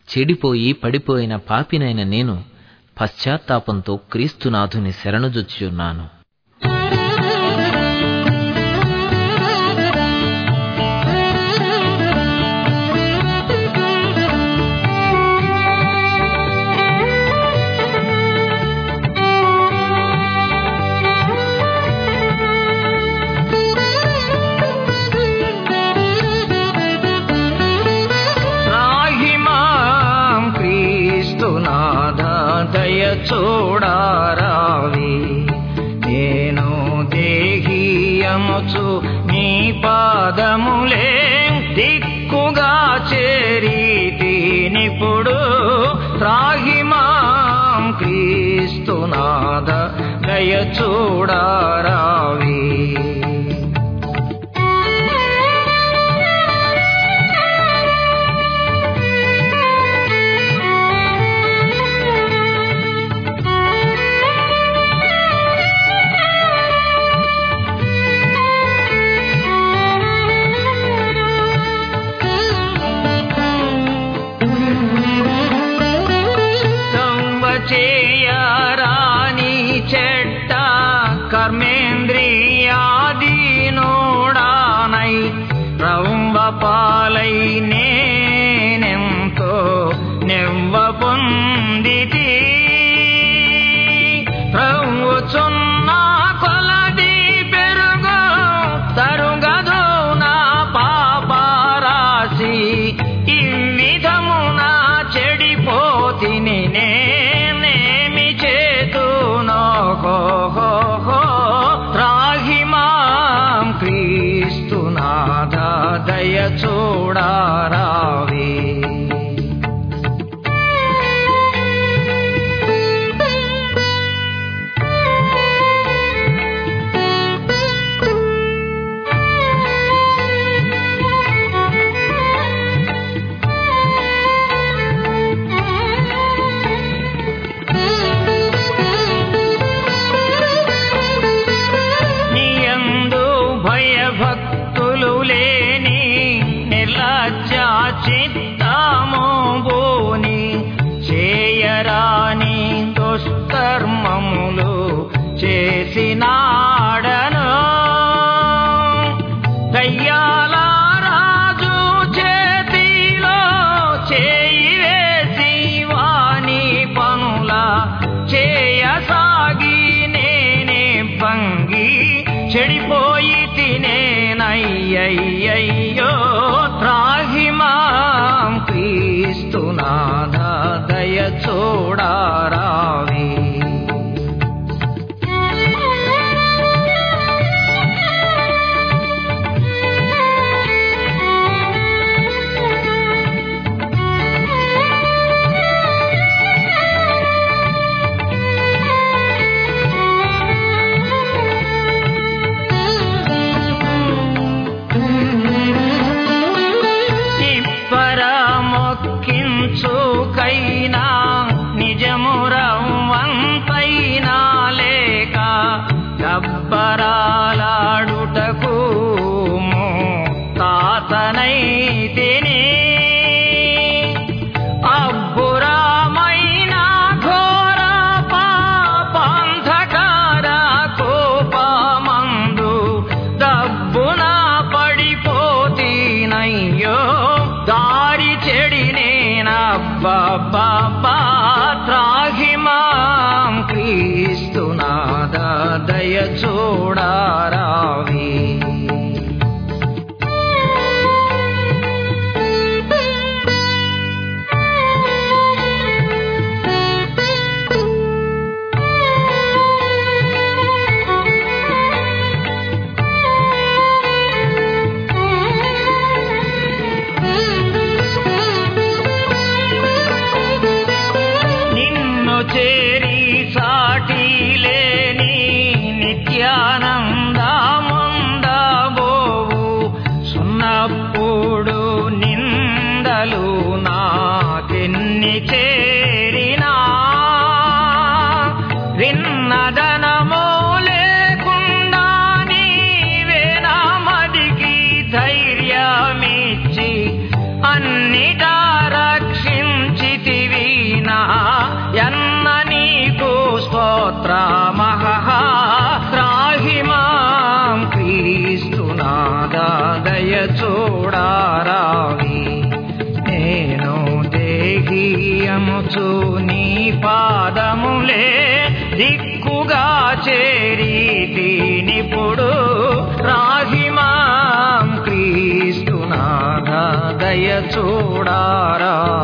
చెడిపోయి పడిపోయిన పాపినైన నేను పశ్చాత్తాపంతో క్రీస్తునాథుని శరణుజొచ్చియున్నాను రాహిమాం క్రీస్తునాథ దయ చూడారావి నేను దేహీయముచు నీ పాదములే దిక్కుగా చేరీతినిప్పుడు రాహిమాం క్రీస్తునాథ దయ చూడారావి సంవ చేయరాని చెడ్డ కర్మేంద్రియాదీనోడానై రౌంబ పాలై నేనెంతో నెవ్వ పొందితి ప్రవ్వుచున్న కొలది పెరుగు తరుగదు నా పాపరాశి ఈ విధమున చెడిపోతిని నేనేమి చేతునో హో హో హో రాహిమాం క్రీస్తునాథ దయ చూడారావి నీయందు భయభక్తులు లేని నిర్లజ్జా చిత్తము బోని చేయరాని దుష్కర్మములు చేసినాడను దయ్యాల రాజు చేతిలో చేయి వేసి వాని పనుల చేయసాగి నేనే భంగి చెడిపోయి తినేనయ్యయ్యో త్రాహిమాం క్రీస్తునాథ దయ చూడారావి తిప్పర మొక్కించుకైనా నిజమురవంతైనా లేక గబ్బరాలాడుటకు తాతనై తిని అబ్బురామైన ఘోర పాపాంధకార కోపమందు దబ్బున పడిపోతీనయ్యో దారి చెడినేనబ్బబ్బా త్రాహిమాం క్రీస్తునాథ దయ చూడారావి నిన్ను చేరి సాటి లేని నిత్యానందముందబోవు సున్నప్పుడు నిందలు నాకెన్ని చేరినా విన్నదనమో లేకుండా నీవే నా మదికి ధైర్యమిచ్చి అన్నిటా రక్షించి క్రీస్తునాదా దయ చూడారావి నేను దేహీయముచు నీ పాదములే దిక్కుగా చేరీతినిప్పుడు రాహిమాం క్రీస్తునాథ దయ చూడారా